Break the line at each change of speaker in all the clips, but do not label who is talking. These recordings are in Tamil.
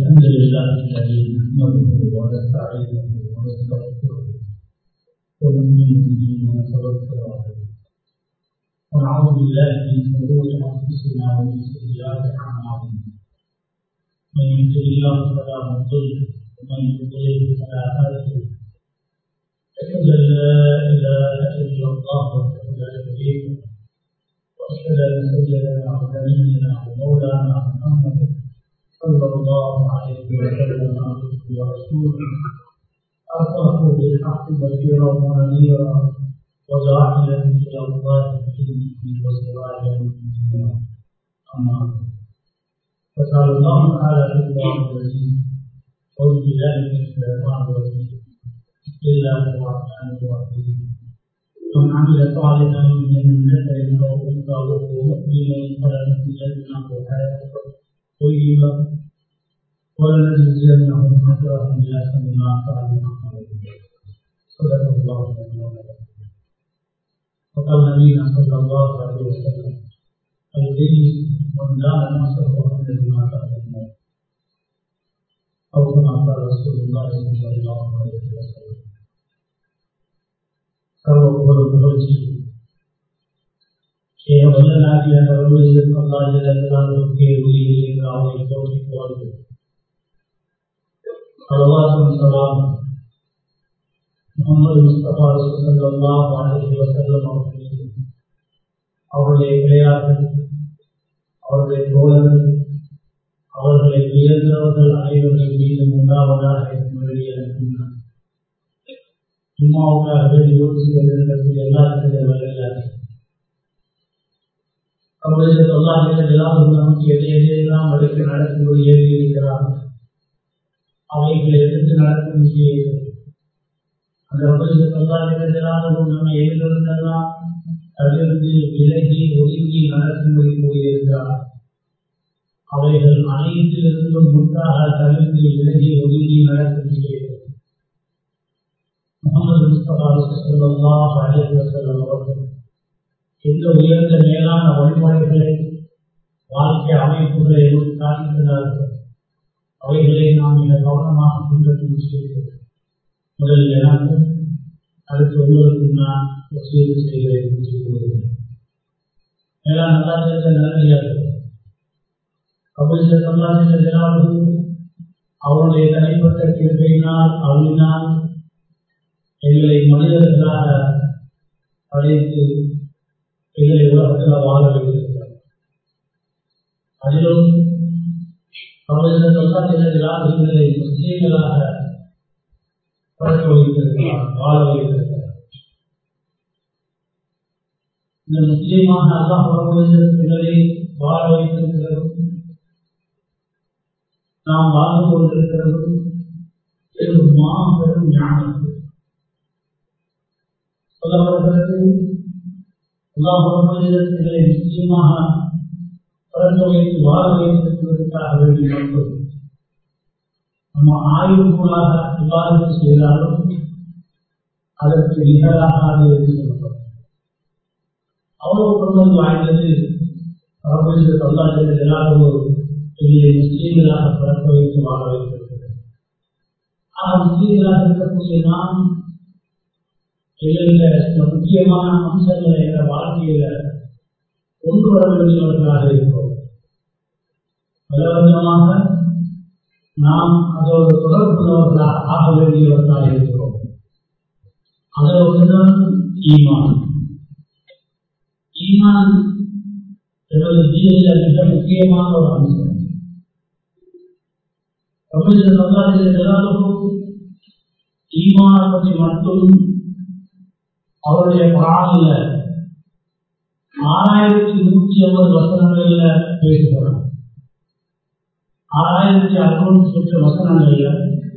الحمد لله الذي نحمده ونستعينه ونستغفره ونؤمن به ونتوكل عليه ونعوذ بالله من شرور انفسنا ومن سيئات اعمالنا من يهده الله فلا مضل ومن يضلل فلا هادي أشهد أن لا إله إلا الله وحده لا شريك له وأشهد أن سيدنا ونبينا ومولانا محمد صلى الله عليه وسلم عبده ورسوله أرسله بالحق بشيرا ونذيرا وداعيا إلى الله بإذنه وسراجا منيرا أما فقال الله تعالى في القرآن العزيز أعوذ بالله من الشيطان الرجيم بسم الله الرحمن الرحيم من عمل صالحا من ذكر او انثى وهو مؤمن فلنحيينه حياه طيبه ولنجزينهم اجرهم باحسن ما كانوا يعملون صدق الله العظيم وقال نبينا صلى الله عليه وسلم الجيش من دان نفسه قبل ما تعلمون او كما قال رسول الله صلى الله عليه وسلم சர்வ புகழ் புகழ்ச்சி ஏக வல்லநாட்டிய கடவுளில் அல்லாஹிற்கு உயிரில் அவனை தோற்றி போவது சலவாசம் சலாம் முகமது முஸ்தபா சல்லாஹ் அலஹி வசல்லம் அவர்கள் அவருடைய விளையாட்டு அவருடைய தோழர்கள் அவர்களை உயர்ந்தவர்கள் அனைவர்கள் மீதும் உண்டாவதாக எழுதியிருக்கின்றனர் சும்மாவுக்காக யோசித்து கொண்டிருக்கக்கூடிய எல்லாருடைய வகையிலாக அவருடைய சொல்லாமல் எல்லாம் நமக்கு எதை எதையெல்லாம் வழிக்கு நடக்கும்போது ஏறி இருக்கிறார் அவைகளை எதிர்த்து நடக்கும் விஷயம் அந்த அவருடைய சொல்லாமல் நம்ம எதிர்ந்தெல்லாம் தவிர்த்து விலகி ஒதுங்கி நடக்கும்படி கூறியிருக்கிறார் அவைகள் அனைத்திலிருந்தும் முற்றாக தவிர்த்து விலகி ஒதுங்கி நடக்கும் விஷயம் முகமது முஸ்தபா சல்லாஹ் அலைஹி வஸல்லம் அவர்கள் இந்த உயர்ந்த மேலான வழிமுறைகளை வாழ்க்கை அமைப்புகளை காட்டுகிறார்கள் அவைகளை நாம் மிக கவனமாக பின்பற்றும் விஷயத்தில் முதலில் எனக்கு அடுத்து உங்களுக்கு நான் வசூல் செய்கிறேன் என்று கூறுகிறேன் மேலான நல்லா சேர்ந்த நல்லடியார்கள் கபல் சொல்லாத அவருடைய தனிப்பட்ட கிருப்பையினால் அருளினால் எங்களை மனிதர்களாக படைத்து எங்களை உலகத்தில் வாழ வைத்திருக்கிறார் அதிலும் அவர்கள் எங்களை முஸ்லீம்களாக பழக்க வைத்திருக்கிறார் வாழ வைத்திருக்கிறார் இந்த முஸ்லீமாக அல்லாஹ் எங்களை வாழ வைத்திருக்கிறதும் நாம் வாழ்ந்து கொண்டிருக்கிறதும் ஒரு மாபெரும் ஞானம் சொல்லப்படுகிறது உலகங்களை நிச்சயமாக பிறந்த வைத்து வாழ வைத்திருப்பதற்காக வேண்டி மட்டும் நம்ம ஆய்வுகளாக விவாதம் செய்தாலும் அதற்கு நிகராகாது என்று சொல்லப்படும் அவ்வளவு கொண்டு வாய்ந்தது பிரபஞ்ச சொல்லாத எல்லாரும் எங்களை முஸ்லீம்களாக பிறக்க வைத்து வாழ வைத்திருக்கிறது ஆக முஸ்லீம்களாக இருக்கக்கூடிய நாம் எங்களுடைய சில முக்கியமான அம்சங்களை எங்கள் வாழ்க்கையில கொண்டு வர வேண்டியவர்களாக இருக்கிறோம் பலவந்தமாக நாம் அதோடு தொடர்புள்ளவர்களாக ஆக வேண்டியவர்களாக இருக்கிறோம் அதில் ஒன்றுதான் ஈமான் ஈமான் எனது ஜீவனில் மிக முக்கியமான ஒரு அம்சம் தமிழில் எல்லாருக்கும் ஈமான பற்றி மட்டும் அவருடைய குரானில் ஆறாயிரத்தி நூற்றி ஐம்பது வசனங்கள்ல பேசுகிறார் ஆறாயிரத்தி அறுநூற்றி சொற்ற வசனங்கள்ல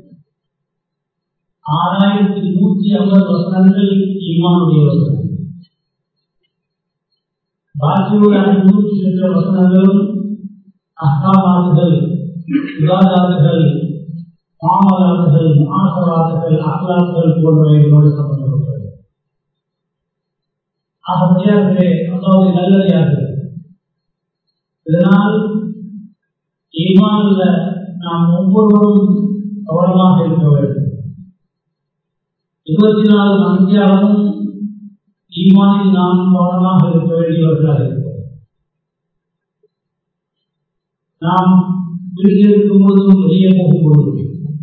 ஆறாயிரத்தி நூற்றி ஐம்பது வசனங்கள் இமானுடைய வசனம் பாக்கியுள்ள நூற்றி சொற்ற வசனங்களும் அஹ்காமாத்துகள் விவாதாத்துகள் மாமலாத்துகள் ஆசராத்துகள் அஹ்லாத்துகள் போன்றவைகளோடு சம்பந்தப்பட்டது ஆகவே அதாவது நல்லதையாக இதனால் ஈமான்ல நாம் ஒவ்வொருவரும் கவனமாக இருக்க வேண்டும் இருபத்தி நாலு மணித்தியாலும் ஈமானில் நாம் கவனமாக இருக்க வேண்டியவர்களாக இருக்கிறோம் நாம் வீட்டில் இருக்கும் பொழுதும் வெளியே போகும் பொழுதும்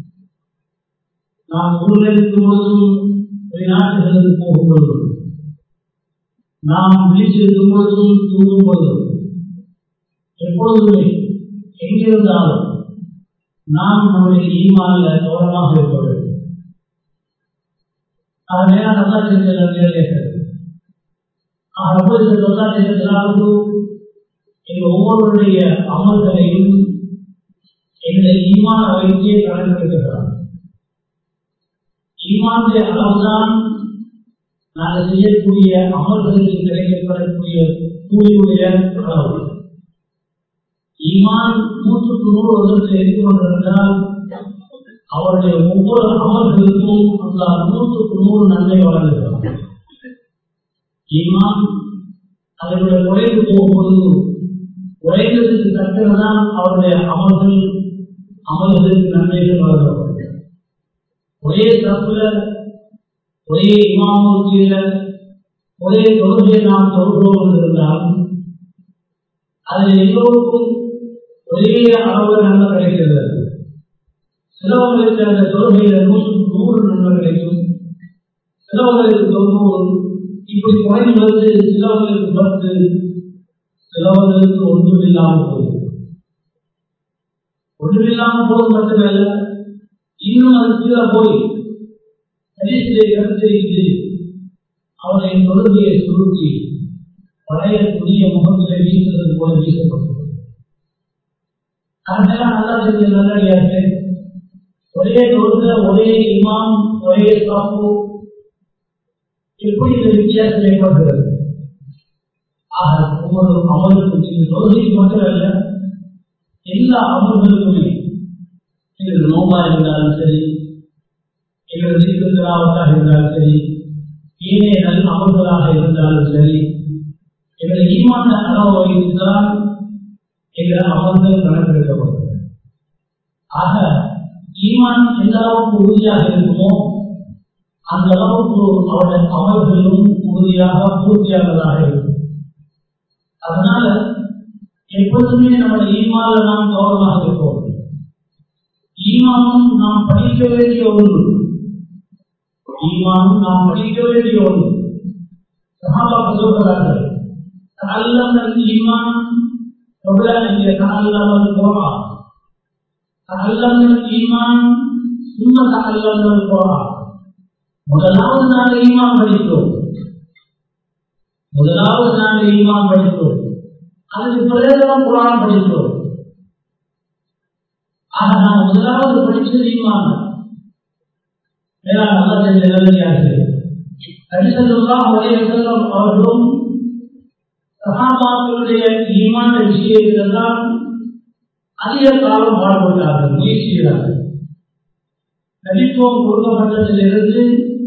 நாம் ஊரில் இருக்கும் பொழுதும் வெளிநாட்டுகளுக்கு போகும் பொழுதும் நாம் விழித்திருக்கும் பொழுதும் தூங்கும் பொழுதும் எப்பொழுதுமே எங்கிருந்தாலும் நாம் நம்முடைய ஈமான்ல கவனமாக இருக்க வேண்டும் ஆகவே நல்லா தெரிஞ்ச கேட்கிறது அப்பொழுது நல்லா தெரிஞ்சதாவது எங்கள் ஒவ்வொருவருடைய அமல்களையும் எங்களை ஈமான வைத்தே கணக்கெடுக்கிறார் ஈமானுடைய அளவுதான் நாங்கள் செய்யக்கூடிய அமல்களுக்கு கிடைக்கப்படக்கூடிய கூலியுடைய அளவு ஈமான் நூற்றுக்கு நூறு வருடத்தில் இருந்து கொண்டிருந்தால் அவருடைய ஒவ்வொரு அமல்களுக்கும் அந்த நூற்றுக்கு நூறு நன்மை வழங்குகிறார் ஈமான் அதனுடைய உழைந்து போகும்போது உழைந்ததுக்கு தக்கதான் அவருடைய அமல்கள் அமல்களுக்கு நன்மைகள் வழங்கப்படும் ஒரே தப்புல ஒரே இமாமூர்த்தியில ஒரே தொழுகையை நாம் தொழுகிறோம் என்றிருந்தாலும் அதில் எல்லோருக்கும் ஒரே அளவு நன்மை கிடைக்கிறது சிலவங்களுக்கு அந்த தொழுகையில நூறு நூறு நன்மை கிடைக்கும் சிலவங்களுக்கு தொண்ணூறு இப்படி குறைந்து சிலவங்களுக்கு பத்து சிலவங்களுக்கு ஒன்றும் இல்லாமல் போகுது ஒன்றும் இல்லாமல் போது மட்டுமல்ல இன்னும் அது கீழே போய் சரிசிலை கருத்தரித்து அவனை தொழுகையை சுருக்கி பழைய புதிய முகத்திலே வீசுறது போல வீசப்பட்டது அதெல்லாம் நல்லா தெரிஞ்ச நல்லடியாக ஒரே தொழுக ஒரே இமாம் ஒரே சாப்பு எப்படி இந்த வித்தியாசம் ஏற்படுகிறது ஆக ஒவ்வொரு அமலுக்கும் இந்த தொழுகைக்கு மட்டுமல்ல எல்லா அமல்களுக்குமே எங்களுக்கு நோம்பா இருந்தாலும் சரி எங்களுக்கு திருவிழாவுக்காக இருந்தாலும் சரி ஏனைய நல்ல அமல்களாக இருந்தாலும் சரி எங்களை ஈமான அளவு வைத்துதான் எங்களை அமல்கள் கணக்கெடுக்கப்படும் ஆக ஈமான் எந்த அளவுக்கு உறுதியாக இருக்குமோ அந்த அளவுக்கு அவருடைய அமல்களும் உறுதியாக பூர்த்தியானதாக இருக்கும் அதனால எப்பொழுதுமே நம்முடைய ஈமால நாம் கவனமாக இருப்போம் ஈமானும் நாம் படிக்க வேண்டிய ஒன்று ஈமானும் நாம் படிக்க வேண்டிய ஒன்று சகாபாக சொல்கிறார்கள் تعلم الإيمان قبل أن يتعلم القرآن تعلمنا الإيمان ثم تعلمنا القرآن முதலாவது நாங்கள் ஈமான் படித்தோம் முதலாவது நாங்கள் ஈமான் படித்தோம் அதுக்கு பிறகுதான் குரான் படித்தோம் ஆக நான் முதலாவது படிச்சது ஈமான் மேலான நல்ல நிலையாக ஹரிசல்லா ஒரே செல்லம் அவர்களும் சகாபாக்களுடைய ஈமான விஷயத்தில் தான் அதிக காலம் பாடுபட்டார்கள் முயற்சி செய்தார்கள் நடித்துவம் கொடுக்கப்பட்டதிலிருந்து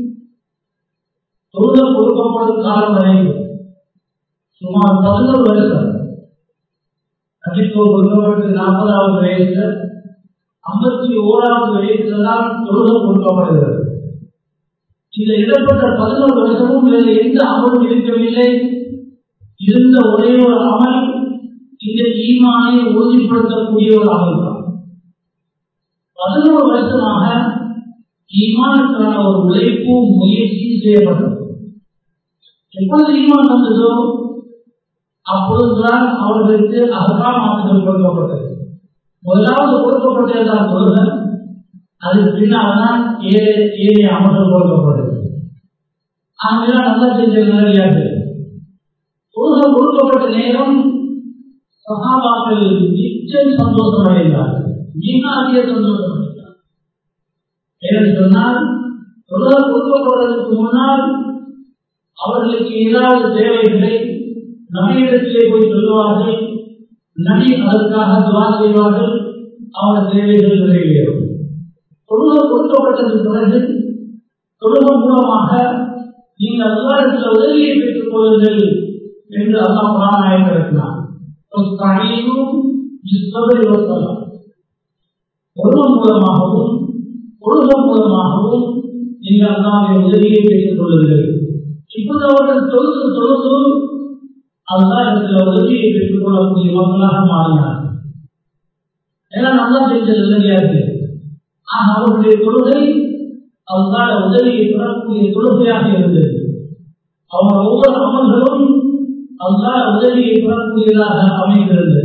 தொழில் கொடுக்கப்படும் காலம் வரைக்கும் சுமார் பதினோரு வருஷம் நடித்துவம் கொடுக்கப்பட்டு நாற்பதாவது வயசுல ஐம்பத்தி ஓராவது வயசுல தான் தொழில் கொடுக்கப்படுகிறது இந்த இடப்பட்ட பதினோரு வருஷமும் வேறு எந்த அமலும் இருக்கவில்லை இருந்த ஒரே ஒரு அமல் இந்த ஈமானை உறுதிப்படுத்தக்கூடிய ஒரு அமல் தான் பதினோரு வருஷமாக ஈமானுக்கான ஒரு உழைப்பு முயற்சி செய்யப்பட்டது எப்பொழுது ஈமான் வந்ததோ அப்பொழுதுதான் அவர்களுக்கு அகலாம் ஆற்றுதல் கொடுக்கப்பட்டது முதலாவது கொடுக்கப்பட்டதுதான் தொழுக அதுக்கு பின்னால் தான் ஏழை ஏழை அமல்கள் கொடுக்கப்பட்டது ஆகவே நல்லா செஞ்ச நல்லடியாக தொழுகை கொடுக்கப்பட்ட நேரம் சகாபாக்கள் நிச்சயம் சந்தோஷம் அடைந்தார்கள் மிக அதிக சந்தோஷம் அடைந்தார் ஏன்னு சொன்னால் தொழுகை கொடுக்கப்படுவதற்கு முன்னால் அவர்களுக்கு ஏதாவது தேவைகளை நபியிடத்திலே போய் சொல்லுவார்கள் நபி அதற்காக துவா செய்வார்கள் அவர் தேவைகள் நிறைவேறும் தொழுகை கொடுக்கப்பட்டதற்கு பிறகு தொழுகை மூலமாக நீங்கள் அதிகாரத்தில் உதவியை பெற்றுக் கொள்ளுங்கள் என்று அல்லாஹ் புறாநாயகம் இருக்கிறார் ஒருவன் மூலமாகவும் ஒழுகம் மூலமாகவும் நீங்கள் அல்லாவுடைய உதவியை பெற்றுக் கொள்ளுங்கள் இப்போது அவர்கள் தொழுது தொழுது அல்லா இடத்துல உதவியை பெற்றுக் கொள்ளக்கூடிய மக்களாக மாறினார் ஏன்னா நல்லா செஞ்சது இல்லையாது ஆக அவர்களுடைய தொழுகை அவர்களால் உதவியை பெறக்கூடிய தொழுகையாக இருந்தது அவங்க ஒவ்வொரு அமல்களும் அவர்களால் உதவியை பெறக்கூடியதாக அமைந்திருந்தது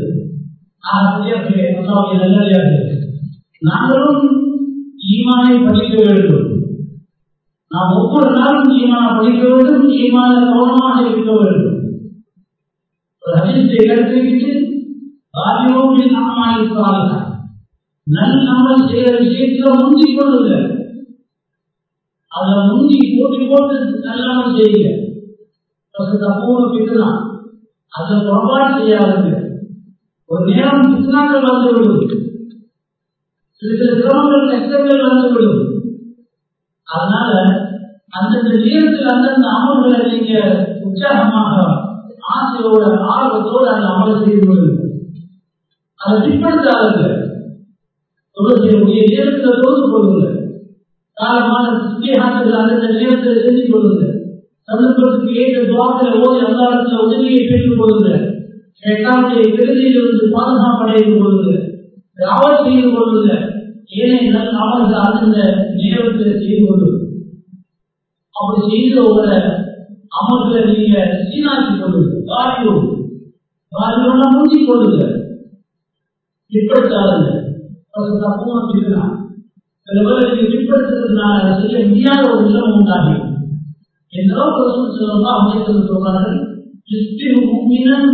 ஆகிய நல்லடியாக நாங்களும் ஈமானை படிக்க வேண்டும் நாம் ஒவ்வொரு நாளும் ஈமான படிக்க வேண்டும் ஈமான கவனமாக இருக்க வேண்டும் ஒரு அதிர்ஷ்டை எடுத்துக்கிட்டு ஆதியோமின் அம்மாளிப்பாங்க நல் அமல் செய்கிற விஷயத்துல முந்தி கொள்ளுங்க அதை முந்தி போட்டி போட்டு நல்லமல் செய்யுங்க தப்பூர பிட்டுதான் அதை புறப்பாடு செய்யாதுங்க ஒரு நேரம் பித்னாக்கள் வந்துவிடும் சில சில சிரமங்கள் கஷ்டங்கள் வந்துவிடும் அதனால அந்தந்த நேரத்தில் அந்தந்த அமல்களை நீங்க உற்சாகமாக ஆசையோட ஆர்வத்தோடு அந்த அமலை செய்து கொள்ளுங்கள் அதை பிற்படுத்தாதங்க தொழுகையுடைய நேரத்தில் தொழுது கொள்ளுங்க காலமான சுத்தியாசங்கள் அந்தந்த நேரத்தில் செஞ்சு கொள்ளுங்க சந்தர்ப்பத்துக்கு ஏற்ற துவாக்களை ஓடி அந்த உதவியை பெற்றுக் கொள்ளுங்க எட்டாவுடைய விருதியிலிருந்து பாதுகாப்படைந்து கொள்ளுங்க அவல் செய்து கொள்ளுங்க ஏனென்ற அவர்கள் அந்தந்த நேரத்தில் செய்து கொள்ளுங்க அப்படி செய்த ஒரு அமர்களை நீங்க சீனாக்கி கொள்ளுங்க காரியம் காரியம் மூஞ்சி கொள்ளுங்க பிற்படுத்தாதுங்க தப்புமா பிடிக்கலாம் சில பேர் நீங்க பிற்படுத்துறதுனால செய்ய முடியாத ஒரு நிலைமை உண்டாகி எந்த அளவுக்கு சொல்லலாம் அமைச்சர் சொல்றார்கள் மூமினன்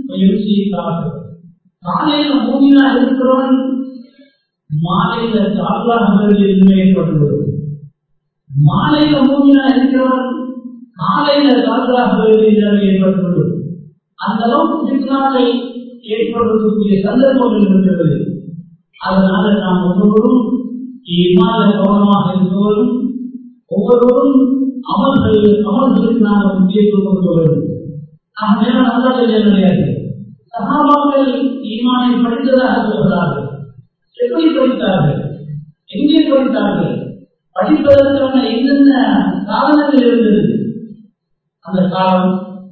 காலையில மூமினா இருக்கிறவன் மாலையில சாப்பிடாக ஏற்பட்டுள்ளது மாலையில மூமினா இருக்கிறவன் காலையில சாப்பிடாக ஏற்பட்டுள்ளது அந்த அளவுக்கு பின்னாலை ஏற்படுவதற்குரிய சந்தர்ப்பங்கள் இருக்கிறது அதனால நாம் ஒவ்வொருவரும் இம்மாத கவனமாக இருப்பவரும் ஒவ்வொருவரும் அமல்கள் அமல்களுக்கு நாம் முக்கியத்துவம் கொடுக்க வேண்டும் நாம் நேரம் நல்ல கிடையாது சகாபாக்கள் ஈமானை படித்ததாக சொல்கிறார்கள் எப்படி படித்தார்கள் எங்கே படித்தார்கள் படிப்பதற்கான என்னென்ன சாதனங்கள் இருந்தது அந்த காலம்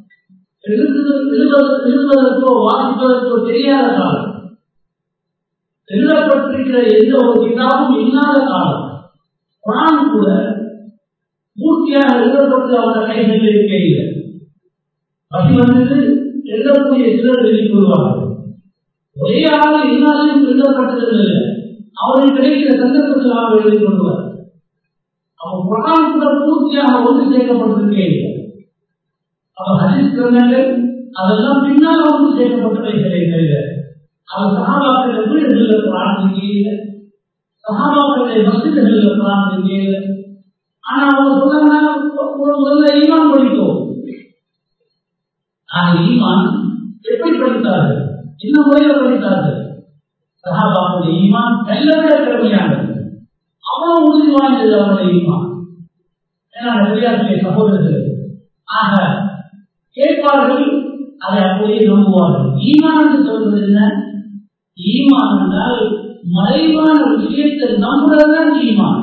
எழுதுவதற்கோ வாசிப்பதற்கோ தெரியாத காலம் எழுதப்பட்டிருக்கிற எந்த ஒரு கிதாபும் இல்லாத காலம் குரான் கூட பூர்த்தியாக எழுதப்பட்டு அவங்க கைகளில் இருக்கையில் வகை வந்தது எழுதக்கூடிய சிலர் எழுதி கொள்வார்கள் ஒரே ஆள் எல்லாரையும் எழுதப்பட்டது இல்லை அவர்கள் கிடைக்கிற சந்தர்ப்பத்தில் அவர் எழுதி கொள்வார் அவர் குரான் கூட பூர்த்தியாக ஒன்று சேர்க்கப்பட்டிருக்கே இல்லை அவர் ஹரிஸ் கிரந்தங்கள் அதெல்லாம் பின்னால் ஒன்று சேர்க்கப்பட்டவைகளே தவிர அவர் சகாபாக்கள் வீடுகளில் குரான் இல்லை சகாபாக்களுடைய மசிதர்களில் குரான் இல்லை ஆனா அவங்க சொன்னாங்க முதல்ல ஈமான் படித்தோம் ஆக ஈமான் எப்படி படித்தார்கள் இந்த முறையில் படித்தார்கள் சகாபாவுடைய ஈமான் எல்லாவிட திறமையானது அவ்வளவு உறுதி வாய்ந்தது அவருடைய ஈமான் ஏன்னா பெரியாருடைய சகோதரர்கள் ஆக கேட்பார்கள் அதை அப்படியே நம்புவார்கள் ஈமான் என்று சொல்வது என்ன ஈமான் என்றால் மறைவான விஷயத்தை நம்புறதுதான் ஈமான்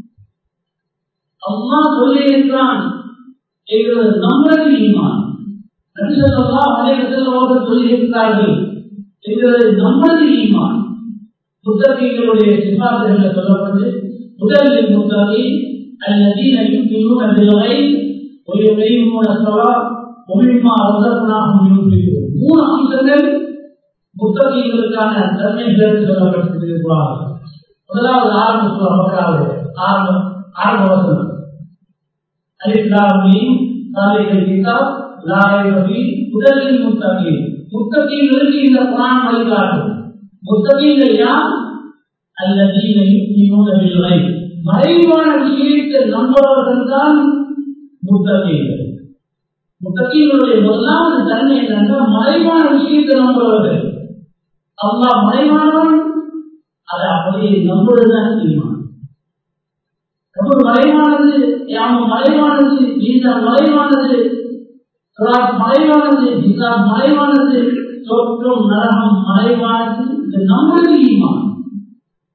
அம்மா சொல்லி இருக்கிறான் எங்களது நம்புறது ஈமான் நபிசல்லா அனைவர்கள் அவர்கள் சொல்லியிருக்கிறார்கள் எங்களது நம்புறது ஈமான் புத்தகங்களுடைய சிபாசுகளில் சொல்லப்பட்டு முதலில் முத்தகை الذين يؤمنون بالغيب ويقيمون الصلاة ومما رزقناهم ينفقون மூணு அம்சங்கள் புத்தகங்களுக்கான தன்மைகள் சொல்லப்பட்டிருக்கிறார்கள் முதலாவது ஆரம்ப சொல்ல ஆரம்ப ஆரம்ப வசனம் அலிஸ்லாமியும் சாலைகள் கிதாப் லாயபி முதலில் முத்தகி முத்தகீங்களுக்கு இந்த குரான் வழிகாட்டும் முத்தகீங்கள் யார் அல்லதீன யுக்மினூன மறைவான விஷயத்தை நம்புறவர்கள் தான் முத்தகீகள் முத்தகீகளுடைய முதலாவது தன்மை என்னென்றால் மறைவான விஷயத்தை நம்புறவர்கள் அல்லா மறைவானவன் அதை அப்படியே நம்புவதுதான் ஈமான் கபூர் மறைவானது யாமம் மறைவானது ஈசா மறைவானது சுராத் மறைவானது ஹிசாப் மறைவானது சொற்றம் நரகம் மறைவானது இந்த நம்முடைய ஈமான்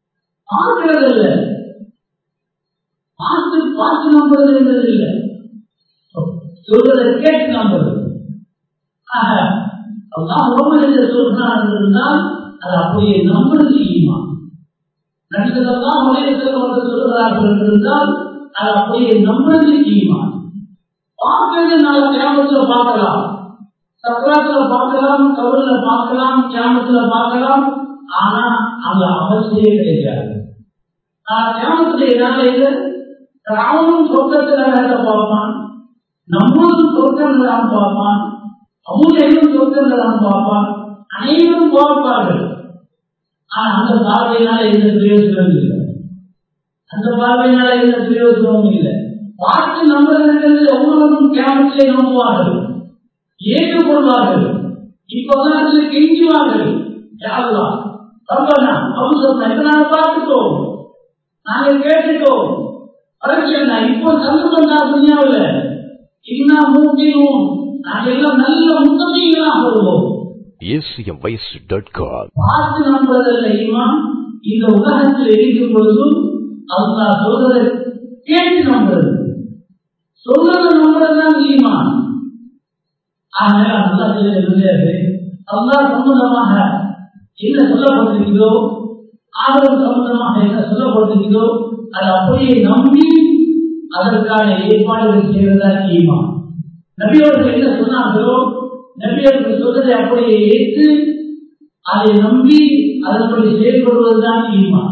பார்க்கிறது இல்லை பார்த்து பார்த்து நம்புறது என்பது இல்லை சொல்றதை கேட்டு நம்புறது ஆக அல்லாஹ் ரோமனில் சொல்கிறான் என்றால் அது அப்படியே நம்புறது ஈமா நடித்ததெல்லாம் உலகத்தில் அவர்கள் சொல்கிறார்கள் என்றால் அது அப்படியே நம்புறது ஈமா பார்க்கிறது நாளை கிராமத்தில் பார்க்கலாம் சக்கராத்துல பார்க்கலாம் கவர்ல பார்க்கலாம் கிராமத்துல பார்க்கலாம் ஆனா அந்த அவசியே கிடைக்காது நான் கிராமத்துல என்னால ராவனும் சொர்க்கத்தில் நடக்க பார்ப்பான் நம்மளும் சொர்க்கங்கள் தான் பார்ப்பான் அமுதையும் சொர்க்கங்கள் தான் பார்ப்பான் அனைவரும் பார்ப்பார்கள் ஆனா அந்த பார்வையினால எந்த பிரயோஜனமும் இல்லை அந்த பார்வையினால எந்த பிரயோஜனமும் இல்லை பார்த்து நம்புறவர்கள் ஒவ்வொருவரும் கிராமத்திலே நம்புவார்கள் ஏற்றுக்கொள்வார்கள் இப்பதான் அதில் கெஞ்சுவார்கள் யாரெல்லாம் ரப்பனா அவசரம் இப்ப நாங்க பார்த்துட்டோம் நாங்கள் கேட்டுட்டோம் பரீட்சை இப்போ சந்தர்ப்பம் தான் துணியாவில் இன்னும் மூக்கியும் நாங்கள் எல்லாம் நல்ல முத்தமைகளாக வருவோம்
acmvoice.com
பார்த்து நம்புவதில்லை இமாம் இந்த உலகத்தில் இருக்கும் பொழுதும் அல்லா சொல்றதை கேட்டு நம்புறது சொல்றதை நம்புறதுதான் ஈமான் ஆனால் அல்லா சொல்லுகிறது அல்லா சம்பந்தமாக என்ன சொல்லப்பட்டிருக்கிறதோ ஆதரவு சம்பந்தமாக என்ன சொல்லப்பட்டிருக்கிறதோ அதை அப்படியே நம்பி அதற்கான ஏற்பாடுகள் செய்வதா ஈமான் நபியவர்கள் என்ன சொன்னார்களோ நபியவர்கள் சொல்றதை அப்படியே ஏற்று அதை நம்பி அதன்படி செயல்படுவதுதான் ஈமான்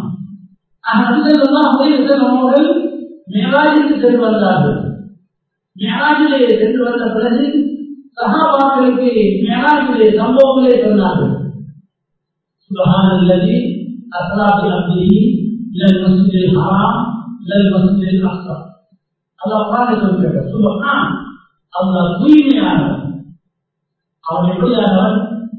அவர்கள் மேலாஜுக்கு சென்று வந்தார்கள் மேலாஜிலே சென்று வந்த பிறகு சகாபாக்களுக்கு மேலாஜிலே சம்பவங்களே சொன்னார்கள் سبحان الذي أسرى بعبده إلى المسجد الحرام إلى المسجد الأقصى الله قال சொல்கிறார் சுபஹான் அல்லாஹ் தூய்மையானவர் அவன் எப்படியானவர்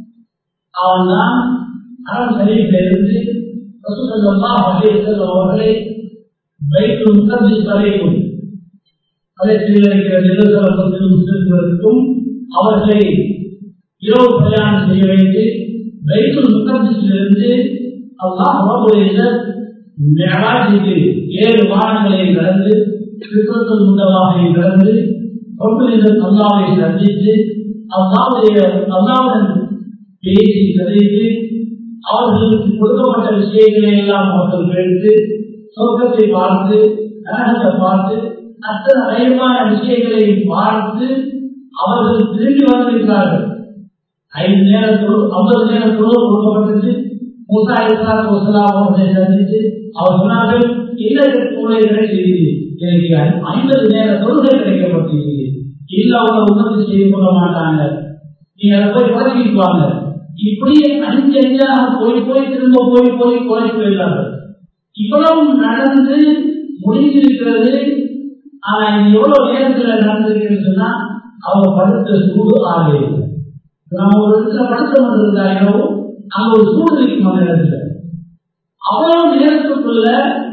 அவன் தான் அறம் சரீஃபிலிருந்து ரசூலுல்லாஹ் அலைஹி வஸல்லம் அவர்களை பைத்துல் முகத்தஸ் வரைக்கும் பலஸ்தீனில் இருக்கிற ஜெருசலத்தில் முஸ்லிம்களுக்கும் அவர்களை இரவு பிரயாணம் செய்ய வைத்து பைத்துல் முகத்தஸிலிருந்து அல்லாஹ் ரபுல் மேராஜுக்கு ஏழு வானங்களை கடந்து கிறிஸ்தவத்தில் முன்னவாக கடந்து ரபுல் அல்லாவை சந்தித்து அல்லாவுடைய அல்லாவுடன் பேசி கதைத்து அவர்களுக்கு கொடுக்கப்பட்ட விஷயங்களை எல்லாம் அவர்கள் கேட்டு சொர்க்கத்தை பார்த்து நரகத்தை பார்த்து அத்தனை அநேகமான விஷயங்களை பார்த்து அவர்கள் திரும்பி வந்திருக்கிறார்கள் ஐந்து நேரத்தோடு ஐம்பது நேரத்தோடு கொடுக்கப்பட்டது மூசா இஸ்லாம் வசலாம் அவர்களை சந்தித்து அவர் சொன்னார்கள் என்ன உங்களை கிடைக்கிறது எனக்கு ஐம்பது நேர தொழுகை கிடைக்கப்பட்டிருக்கிறது இல்ல அவங்க உணர்வு செய்து கொள்ள மாட்டாங்க நீங்க அதை போய் குறைச்சிட்டு வாங்க இப்படியே அஞ்சு அஞ்சாக போய் போய் திரும்ப போய் போய் குறைத்து போயிடலார்கள் இவ்வளவு நடந்து முடிஞ்சிருக்கிறது ஆனா இது எவ்வளவு நேரத்துல நடந்திருக்குன்னு சொன்னா அவங்க படுத்த சூடு ஆகலை நம்ம ஒரு இடத்துல படுத்த இருந்தாலும் அங்க ஒரு சூடு இருக்கும் அந்த இடத்துல அவ்வளவு நேரத்துக்குள்ள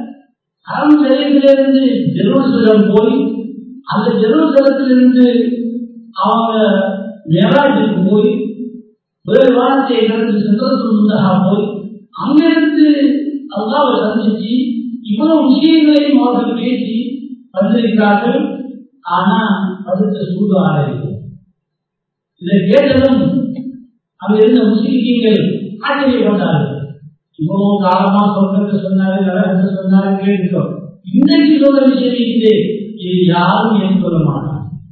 அறம் சிலையிலிருந்து ஜெருசலம் போய் அந்த ஜெருசலத்திலிருந்து அவங்க மேலாஜுக்கு போய் வேறு வாரத்தை நடந்து சந்தோஷம் முந்தாக போய் அங்கிருந்து அல்லாவை சந்திச்சு இவ்வளவு விஷயங்களையும் அவர்கள் பேசி வந்திருக்கிறார்கள் ஆனா படுத்த சூடு ஆடையில்லை இதை கேட்டதும் அங்க இருந்த முஸ்லிம்கள் ஆச்சரியப்பட்டார்கள் இவ்வளவு காலமா சொல்றது சொன்னாரு நரகத்தை சொன்னாரு கேட்டுட்டோம் இன்னைக்கு சொல்ற விஷயம் இது இது யாரும் ஏன் சொல்ல மாட்டாங்க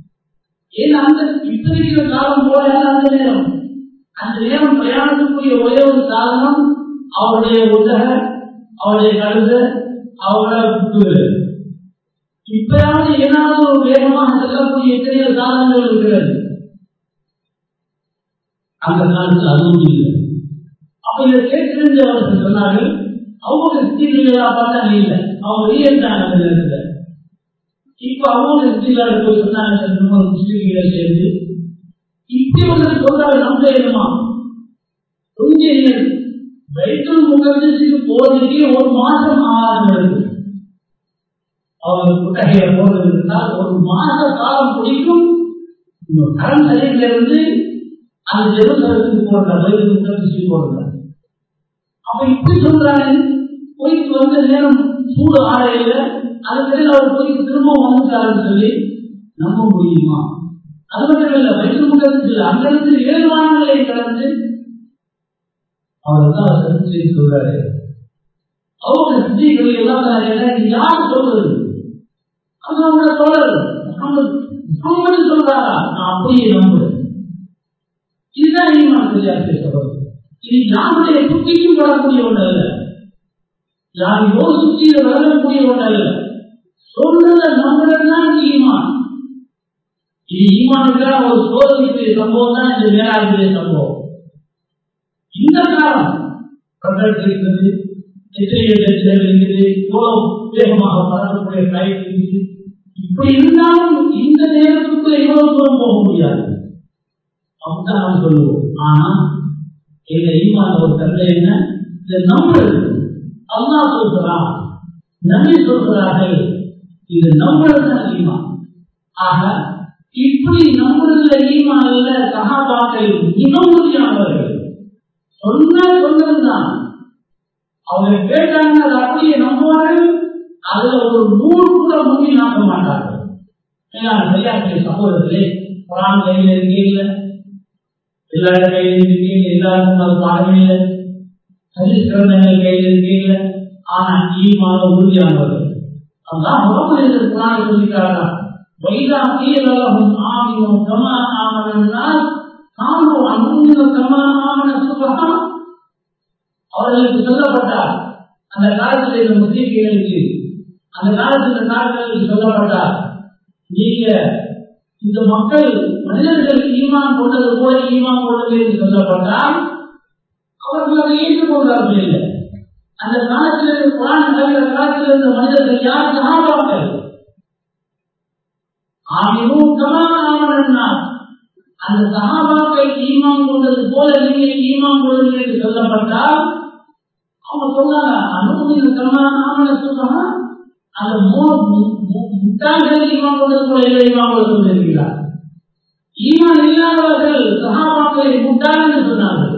ஏன் அந்த இத்தனைக்கிற காலம் போல அந்த நேரம் அந்த நேரம் பிரயாணத்துக்குரிய ஒரே ஒரு சாதனம் அவருடைய உதக அவருடைய கழுத அவரோட புத்துகள் இப்பயாவது ஏதாவது ஒரு வேகமாக செல்லக்கூடிய எத்தனையோ சாதனங்கள் இருக்கிறது அந்த காலத்தில் அதுவும் இல்லை அப்ப இதை கேட்டிருந்து அவர்கள் சொன்னார்கள் அவங்க ஸ்திரீகளா பார்த்தா இல்லை அவங்க வெளியேறாங்க அந்த நேரத்தில் இப்ப அவங்க ஸ்திரீகளா போய் சொன்னாங்க முஸ்லீம்களை சேர்ந்து இப்படி ஒன்று சொல்றாங்க நம்ப வேணுமா கொஞ்ச நேரம் வைத்தல் முகத்துக்கு போறதுக்கே ஒரு மாசம் ஆகிறது அவங்க குட்டகையில போறது இருந்தால் ஒரு மாச காலம் பிடிக்கும் கரண் சரீரில இருந்து அந்த ஜெருசலத்துக்கு போடுற வைத்தல் முகத்துக்கு போடுறாங்க அப்ப இப்படி சொல்றாங்க போயிட்டு வந்த நேரம் சூடு ஆடையில அதுக்கிடையில் அவர் போயிட்டு திரும்ப வந்துட்டாருன்னு சொல்லி நம்ப முடியுமா அது மட்டும் இல்ல வயிற்று முகத்தில் அங்கிருந்து ஏழு வானங்களை கடந்து அவர் தான் சந்திச்சு சொல்றாரு அவங்க சித்திகளை எல்லாம் யார் சொல்றது அது அவங்களோட தோழர் முகமது முகமது சொல்றாரா நான் அப்படியே நம்புறேன் இதுதான் ஈமான் தெரியாது சொல்றது இது யாருடைய புத்திக்கும் வரக்கூடிய ஒன்று அல்ல யார் யோசிச்சு வளரக்கூடிய ஒன்று அல்ல சொல்றத நம்புறதுதான் ஈமான் இது ஈமானுக்கான ஒரு சோதனைக்குரிய சம்பவம் தான் இந்த மேலாண்மைய சம்பவம் இந்த காலம் கட்டளை இருக்கிறது எத்தனை இருக்குது எவ்வளவு வேகமாக பறக்கக்கூடிய பிளைட் இருக்குது இப்படி இருந்தாலும் இந்த நேரத்துக்குள்ள எவ்வளவு தூரம் போக முடியாது அப்படித்தான் நாம் சொல்லுவோம் ஆனா எங்க ஈமான ஒரு தந்தை என்ன இதை நம்புறது அல்லா சொல்கிறான் நம்பி சொல்கிறார்கள் இது நம்புறது தான் ஈமான் ஆக இப்படி நம்புறதுல ஈமான் இல்ல சகாபாக்கள் மிக உறுதியானவர்கள் சொன்ன சொன்னதுதான் அவங்க கேட்டாங்க அதை அப்படியே நம்புவார்கள் அதுல ஒரு நூறு கூட முன்னி நாக்க மாட்டார்கள் சரியாக்கிய சகோதரர்களே குரான் கையில் இருக்கீங்கள எல்லாரோட கையில் இருக்கீங்க எல்லாருக்கும் அது பாடம் இல்லை சரி சிறந்தங்கள் கையில் இருக்கீங்க ஆனா ஈமான உறுதியானவர்கள் அதான் முகமது குரான் சொல்லிட்டாரா வைதா கீழகும் ஆமினும் கமா ஆமனால் காமோ அனுமின கமா ஆமன சுபகா அவர்களுக்கு சொல்லப்பட்டார் அந்த காலத்தில் இந்த முஸ்லீம்களுக்கு அந்த காலத்தில் இந்த காலத்தில் சொல்லப்பட்டார் நீங்க இந்த மக்கள் மனிதர்கள் ஈமான் கொண்டது போல ஈமான் கொண்டது என்று சொல்லப்பட்டால் அவர்கள் அதை ஏற்றுக்கொண்டார்கள் இல்லை அந்த காலத்தில் குரான் கல்விற காலத்தில் இருந்த மனிதர்கள் யார் சகாபாக்கள் ஆமினும் கமா ஆமனா அந்த சகாபாக்கள் ஈமான் கொண்டது போல நீங்க ஈமான் கொள்ளுங்கள் என்று சொல்லப்பட்டால் அவங்க சொன்னாங்க அனுமதி கமா ஆமன சொல்றாங்க அந்த முட்டாள்கள் ஈமான் கொண்டது போல இல்லை ஈமான் கொள்ள சொல்லியிருக்கிறார் ஈமான் இல்லாதவர்கள் சகாபாக்களை முட்டாள் என்று சொன்னார்கள்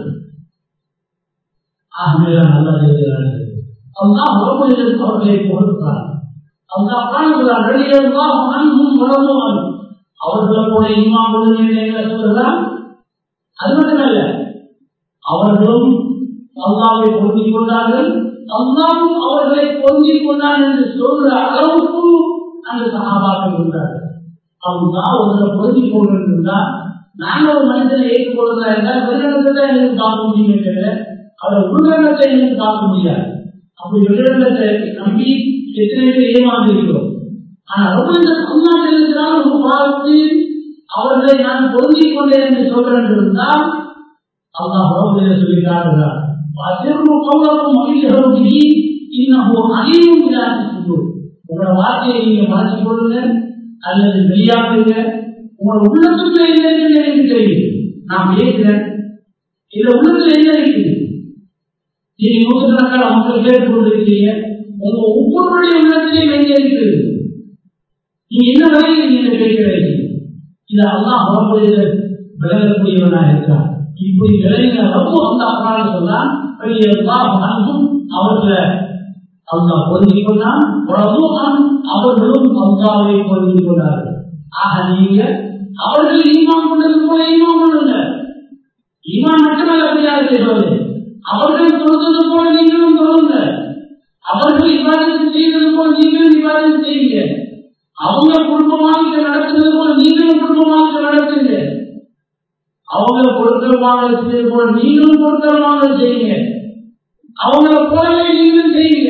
ஆகவே நல்லா இருக்கிறார்கள் அல்லாஹ் உறவுகளுக்கு அவர்களை பொறுத்தார் அல்லாஹ் காணுகிறார் வெளியெல்லாம் அன்பும் உறவும் அவர்களை போல ஈமான் கொள்ளுங்கள் சொல்கிறார் அது மட்டுமல்ல அவர்களும் அல்லாவை பொருந்திக் கொண்டார்கள் அல்லாவும் அவர்களை பொருந்திக் கொண்டான் என்று சொல்கிற அளவுக்கு அந்த சகாபாக்கள் இருந்தார்கள் அல்லா ஒருத்தரை பொருந்திக் கொண்டிருந்தால் நாங்கள் ஒரு மனிதனை ஏற்றுக்கொள்கிறதா என்றால் வெளிநடத்தை தான் எனக்கு பார்க்க முடியும் என்கிற அவரை உள்நடத்தை எனக்கு பார்க்க முடியாது அப்படி வெளிநடத்தை நம்பி எத்தனை பேர் ஏமாந்திருக்கிறோம் ஆனா ரொம்ப அல்லாவிலிருந்தால் பார்த்து அவர்களை நான் பொருந்திக் கொண்டேன் என்று சொல்றேன் இருந்தால் அல்லாஹ் உறவுகளை சொல்லிட்டார்கள் அசிர்வு கௌரவம் மகிழ்ச்சி இன்னும் அதிகம் உங்களோட வார்த்தையை நீங்க மாற்றிக் கொள்ளுங்க அல்லது வெளியாகுங்க உங்களோட உள்ளத்துக்குள்ள என்ன இருக்குன்னு எனக்கு தெரியும் நான் பேசுறேன் இதுல உள்ளத்துல என்ன இருக்குது நீங்க நூற்றுக்கணக்கான மக்கள் கேட்டுக் கொண்டிருக்கிறீங்க உங்க ஒவ்வொருடைய உள்ளத்திலையும் எங்க இருக்குது நீங்க என்ன வரையில் நீங்க கேட்கிறீங்க இது அல்லாஹ் வரக்கூடிய விளங்கக்கூடியவனாக இருக்கிறார் இப்படி விளங்கின ரொம்ப அந்த அப்பான்னு சொன்னா அன்பும் அவர்களை அல்லா பொருந்திக் கொண்டான் அவர்களும் அல்லாவை பொருந்திக் கொண்டார்கள் ஆக நீங்க அவர்கள் ஈமான் கொண்டது போல ஈமான் கொள்ளுங்க ஈமான் மட்டுமல்ல அப்படியாக செய்வது அவர்கள் தொழுவது போல நீங்களும் தொழுங்க அவர்கள் விவாதத்தை செய்வது போல நீங்களும் விவாதம் செய்யுங்க அவங்க குடும்பமாக நடத்துறது போல நீங்களும் குடும்பமாக நடத்துங்க அவங்க பொருட்களமாக செய்வது போல நீங்களும் பொருட்களமாக செய்யுங்க அவங்கள போலவே நீங்களும் செய்யுங்க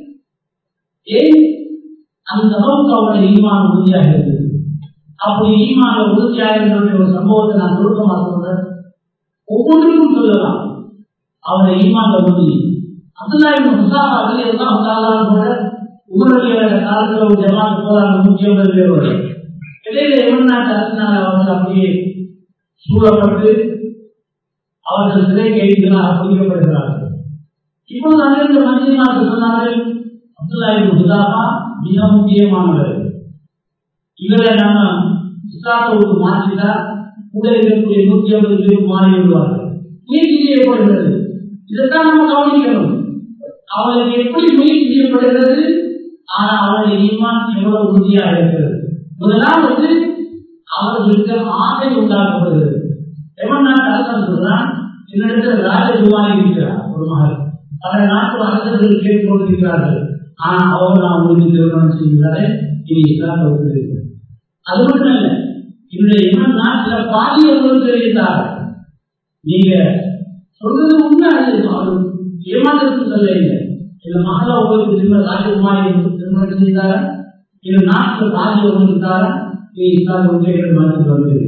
ஏன் அந்த அளவுக்கு அவருடைய ஈமான் உறுதியாக இருக்குது அப்படி ஈமான உறுதியாக இருந்த ஒரு சம்பவத்தை நான் சுருக்கமாக சொல்றேன் ஒவ்வொன்றுக்கும் சொல்லலாம் அவருடைய ஈமான உறுதி அப்துல்லாஹின் முசாஃபா அலி அல்லாஹ் தாலான் கூட உமருடைய காலத்தில் ஒரு ஜமாத் போறாங்க நூற்றி ஐம்பது பேர் வரை இடையில எவன் நாட்டு அரசினால் அவர்கள் அப்படியே சூழப்பட்டு அவர்கள் சிறை கைதிகளாக பிடிக்கப்படுகிறார்கள் இப்போது அங்கிருந்து மந்திரிமார்கள் சொன்னார்கள் அப்துல்லாஹின் முசாஃபா மிக முக்கியமானவர் இவரை நாம இஸ்லாத்தோடு மாற்றிட்டா கூட இருக்கக்கூடிய நூற்றி ஐம்பது பேர் மாறி விடுவார்கள் முயற்சி செய்யப்படுகிறது இதைத்தான் நம்ம கவனிக்கணும் அவளுக்கு எப்படி முயற்சி செய்யப்படுகிறது ஆனா அவளுடைய ஈமான் எவ்வளவு உறுதியாக இருக்கிறது முதலாவது அவர்களுக்கு ஆசை உண்டாக்கப்படுகிறது எவன் நாட்டு அரசன் சொல்றான் என்னிடத்தில் ராஜகுமாரி இருக்கிறார் ஒரு மகள் பல நாட்டு அரசர்கள் கேட்டுக்கொண்டிருக்கிறார்கள் ஆனா அவங்க நான் உங்களுக்கு திருமணம் செய்கிறாரே இனி இஸ்லாத்தை ஒப்புகிறேன் அது மட்டும் இல்ல என்னுடைய இவன் நாட்டில் பாதி அவர்கள் தெரிவித்தார் நீங்க சொல்றது உண்மை அது அவர் ஏமாற்றத்துக்கு சொல்ல இல்லை இந்த மகளை உங்களுக்கு திரும்ப ராஜகுமாரி திருமணம் செய்தாரா இந்த நாட்டில் பாதி அவர்களுக்கு தாரா நீ இஸ்லாத்தை ஒப்புகிறேன் மனசுக்கு வந்து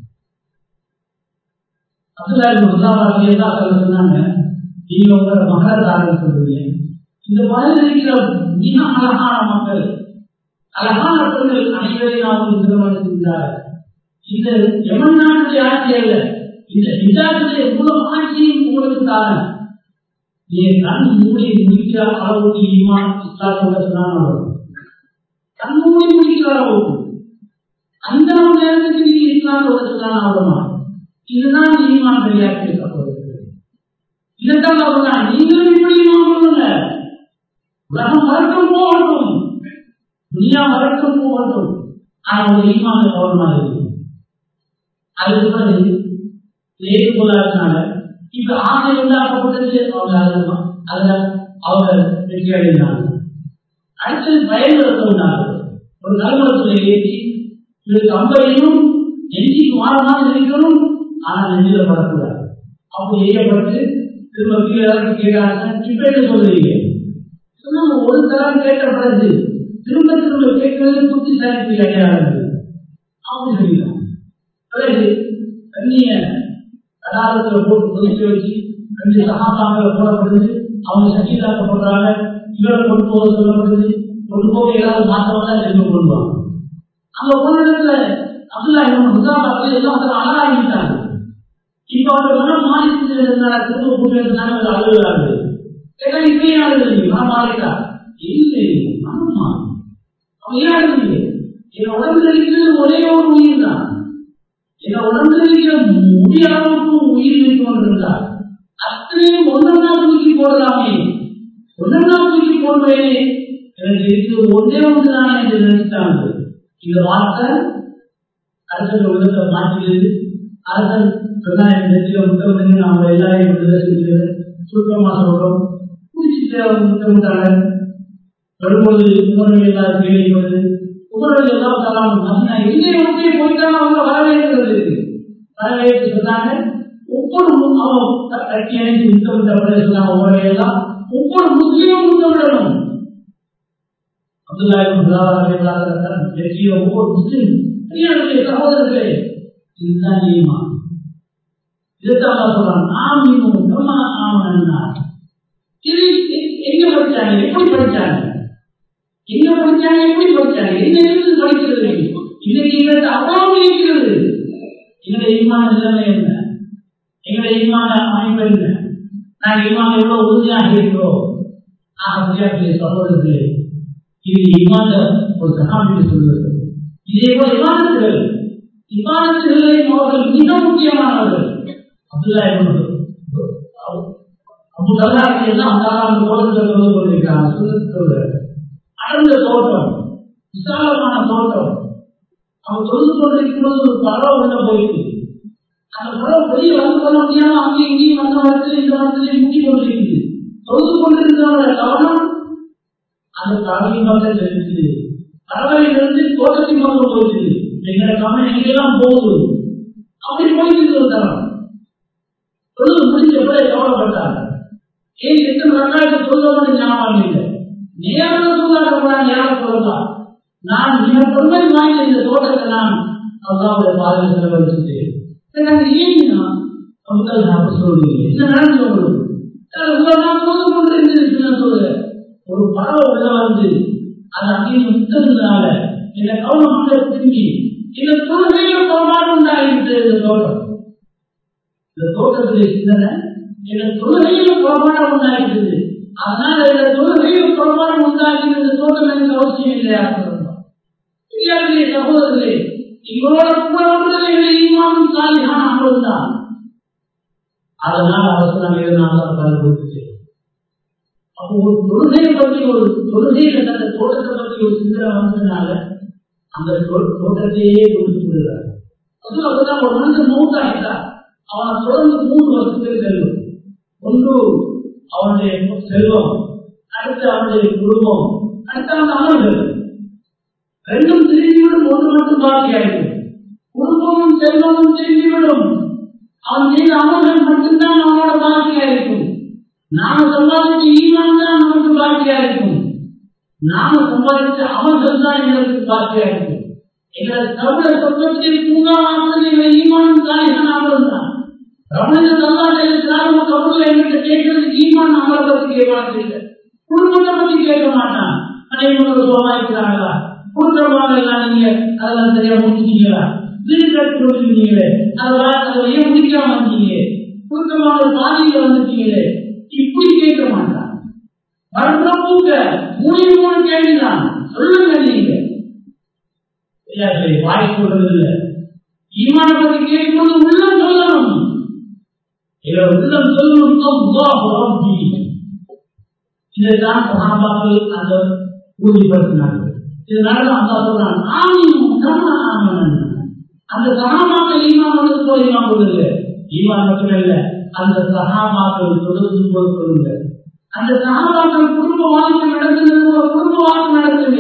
அப்துல்லாஹி முசாபாரதி தான் சொல்ல சொன்னாங்க நீங்க உங்களோட மகளை தாரன்னு சொல்றீங்க இந்த மகளிர் இருக்கிற மிக அழகான மக்கள் அழகான பெண்கள் அனைவரையும் அவங்க திருமணம் செய்தார் இந்த எமன் நாட்டுடைய ஆட்சி அல்ல இந்த இஜாத்துடைய மூலம் ஆட்சியும் உங்களுக்கு தாரன் நீ கண் மூடி முடிக்கிற அளவுக்கு ஈமான் இஸ்லாத்தோட சொன்னாங்க கண் மூடி முடிக்கிற அளவுக்கு அந்த ஒரு நேரத்துக்கு நீங்க இஸ்லாத்தோட சொன்னாங்க அவ்வளவுமா இதுதான் ஈமான் சரியாக பேசப்படுகிறது இதைத்தான் சொல்றாங்க நீங்களும் இப்படி ஈமான் கொள்ளுங்க உலகம் வரைக்கும் போகட்டும் துனியா வரைக்கும் போகட்டும் ஆனா ஒரு ஈமான கவனமாக இருக்கு அதுக்கு பிறகு ஏற்றுக்கொள்ளாதனால இப்ப ஆசை உண்டாக்கப்பட்டது அவங்க அதுல அதுல அவங்க வெற்றி அடைந்தாங்க அடுத்தது பயன்படுத்த உண்டாங்க ஒரு கல்மரத்துல ஏற்றி இதுக்கு அம்பையும் நெஞ்சிக்கு மாறமாக இருக்கணும் ஆனா நெஞ்சில படக்கூடாது அப்போ எய்யப்பட்டு திரும்ப கீழே இறக்கி கேட்டாங்க இப்ப என்ன சொல்றீங்க சொன்னாங்க ஒரு தரம் கேட்ட பிறகு திரும்ப திரும்ப கேட்கிறது புத்திசாலிக்கு அடையாளம் அப்படி சொல்லிட்டாங்க பிறகு தண்ணிய கடாரத்துல போட்டு கொதிக்க வச்சு ரெண்டு சகாபாங்களை போடப்படுது அவங்க சக்திதாக்கப்படுறாங்க இவரை கொண்டு போக சொல்லப்படுது கொண்டு போக ஏதாவது மாற்றவங்க திரும்ப கொண்டு வாங்க அங்க போன இடத்துல அப்துல்லா இவங்க முசாபாக்கள் எல்லாம் வந்து அழகாகிட்டாங்க இப்ப அவங்க மனம் மாறி செஞ்சதுனால திரும்ப கூட்டி வந்தாங்க அழுகுறாங்க கேட்டா இப்பயே அழுகுறீங்க மனம் மாறிட்டா இல்லை மனம் மாறி அவன் ஏன் அழுகுறீங்க என் உடம்புல இருக்கிறது ஒரே ஒரு உயிர் தான் என் உடம்புல இருக்கிற முடியாதவருக்கு உயிர் வைத்து கொண்டிருந்தார் அத்தனையும் ஒன்றா தூக்கி போடலாமே ஒன்றா தூக்கி போடுவேனே எனக்கு இருக்கிறது ஒன்றே ஒன்று தான் என்று நினைத்தாங்க இந்த வார்த்தை அரசன் உள்ளத்தை மாற்றியது அரசன் சொன்னாங்க நெற்றில முத்தம் பண்ணி நாம எல்லாரையும் விடுதலை செய்கிறது சுருக்கமா சொல்றோம் குடிச்சிட்டு அவங்க முத்தமிட்டாங்க வரும்போது உமர்கள் எல்லாரும் கேள்விப்பது உமர்கள் எல்லாம் தராம மதினா எங்கே ஒன்றே போயிட்டாலும் அவங்க வரவேற்கிறது வரவேற்று சொன்னாங்க ஒவ்வொரு அவன் கட்டி அணைத்து முத்தமிட்ட பிறகு சொன்னாங்க உமர்கள் எல்லாம் ஒவ்வொரு முஸ்லீமும் முத்தமிடணும் அப்துல்லாஹிம் வெற்றிய ஒவ்வொரு முஸ்லீம் பெரியாருடைய சகோதரர்களே இதுதான் நியமா இதுதான் சொல்றான் ஆமீனும் கமா ஆமனா இது எங்க படிச்சாங்க எப்படி படிச்சாங்க எங்க படிச்சாங்க எப்படி படிச்சாங்க எங்க இருந்து படிக்கிறது இன்னைக்கு எங்களுக்கு அவ்வளவு இருக்கிறது எங்களுடைய ஈமான நிலைமை என்ன எங்களுடைய ஈமான அமைப்பு என்ன நாங்கள் ஈமான எவ்வளவு உறுதியாக இருக்கிறோம் ஆகிய சகோதரர்களே இது ஈமான ஒரு சகாபிக்கு சொல்வது இதே போல இமானத்துகள் இமானத்துகளில் அவர்கள் மிக முக்கியமானவர்கள் அப்துல்லா அபு தல்லாக்கு எல்லாம் தாராள தோட்டத்தில் கொண்டு கொண்டிருக்கிறாங்க சுத்தத்தோடு அடர்ந்த தோட்டம் விசாலமான தோட்டம் அவன் தொழுது கொண்டிருக்கும் போது ஒரு பறவை உள்ள போயிருக்கு அந்த பறவை வெளியே வந்து கொள்ள முடியாம அங்கே இங்கேயும் அந்த மரத்தில் இந்த மரத்திலே முட்டி கொண்டிருக்குது தொழுது கொண்டிருக்கிறவங்கள கவனம் அந்த பறவையின் பக்கத்தில் இருக்குது பறவையிலிருந்து தோட்டத்தின் பக்கம் போயிருக்கு எங்களை கவனம் எங்கெல்லாம் போகுது அப்படி போயிட்டு ஒரு தரம் தொழுது முடிஞ்ச பிறகு கவலைப்பட்டார் ஏன் எத்தனை ரக்காயத்தை தொழுதவனு ஞாபகம் இல்லை நேரம் சூதாடப்படாது யாரும் சொல்லலாம் நான் மிக பொறுமை வாய்ந்த இந்த தோட்டத்தை நான் அல்லாவுடைய பாதையில் செலவழிச்சுட்டேன் எனக்கு ஏன் மக்கள் நான் சொல்றீங்க என்ன நடந்து உங்களுக்கு உங்களெல்லாம் தோது கொண்டு இருந்துச்சு சொல்லுங்க ஒரு பறவை உள்ள வந்து அது அங்கே முத்ததுனால இந்த கவனமாக திரும்பி இந்த தொழுகையில குறைபாடு உண்டாகிட்டு இந்த தோட்டம் இந்த தோட்டத்திலே சிந்தனை இந்த தொழுகையில குறைபாடு உண்டாகிட்டது அதனால இந்த தொழுகையில் குறைபாடு உண்டாகி இந்த தோட்டம் எனக்கு அவசியம் இல்லையா இல்லையா சகோதரர்களே இவரோட கூட உள்ளவர்களை ஈமானும் சாலிகான அமல் தான் அதனால் அவர் சொன்னாங்க இதனால் தான் கொடுத்துச்சு அப்போ ஒரு தொழுகையை பற்றி ஒரு தொழுகையில தந்த தோட்டத்தை பற்றி ஒரு சிந்தனை வந்ததுனால அந்த தோட்டத்தையே கொடுத்து விடுறார் அதுவும் அதுதான் ஒரு மனிதன் மூத்தாயிட்டா அவனை தொடர்ந்து மூன்று வருஷத்துக்கு செல்லும் ஒன்று அவனுடைய செல்வம் அடுத்து அவனுடைய குடும்பம் அடுத்து அவன் அமல்கள் ரெண்டும் திரும்பிவிடும் ஒன்று மட்டும் பாக்கியாயிருக்கும் குடும்பமும் செல்வமும் திரும்பிவிடும் அவன் செய்த அமல்கள் மட்டும்தான் அவனோட பாக்கியா இருக்கும் நாம சம்பாதிச்ச ஈமான் தான் நமக்கு பாக்கியா இருக்கும் நாம சம்பாதிச்ச அமல்கள் தான் எங்களுக்கு பாக்கியா இருக்கும் எங்களை கவலை சொந்தத்தில் பூங்காவானது எங்கள் ஈமானும் தாய்கள் அமலும் தான் ரமண சல்லாசம் கபூர்ல எங்கிட்ட கேட்கறதுக்கு ஈமான் அமலை பத்தி கேட்கலாம் இல்லை குடும்பத்தை பத்தி கேட்க மாட்டான் அனைவரும் சோமாய்க்கிறாங்களா குடும்பமாக எல்லாம் நீங்க அதெல்லாம் சரியா முடிச்சிட்டீங்களா வீடு கட்டி கொடுத்துருக்கீங்களே அதை அதை ஏன் முடிக்காம வந்தீங்க குடும்பமாக பாதியில வந்துட்டீங்களே இப்படி கேட்க மாட்டான் மறுபூக்க மூணு மூணு கேள்விதான் சொல்லுங்க நீங்க வாய் சொல்றது இல்லை ஈமான பத்தி கேட்கும்போது உள்ளம் சொல்லணும் இதை உள்ளம் சொல்லணும் இதைதான் சகாபாக்கள் அந்த உறுதிப்படுத்தினார்கள் இதனால அந்த சொல்றான் ஆமீனும் கர்ம ஆமீனன் அந்த சகாபாக்கள் ஈமான் வந்து போய் ஈமான் கொடுங்க ஈமான் மட்டுமல்ல அந்த சகாபாக்கள் தொடர்ந்து போய் கொடுங்க அந்த சகாபாக்கள் குடும்ப வாழ்க்கை நடத்துறது ஒரு குடும்ப வாழ்க்கை நடத்துங்க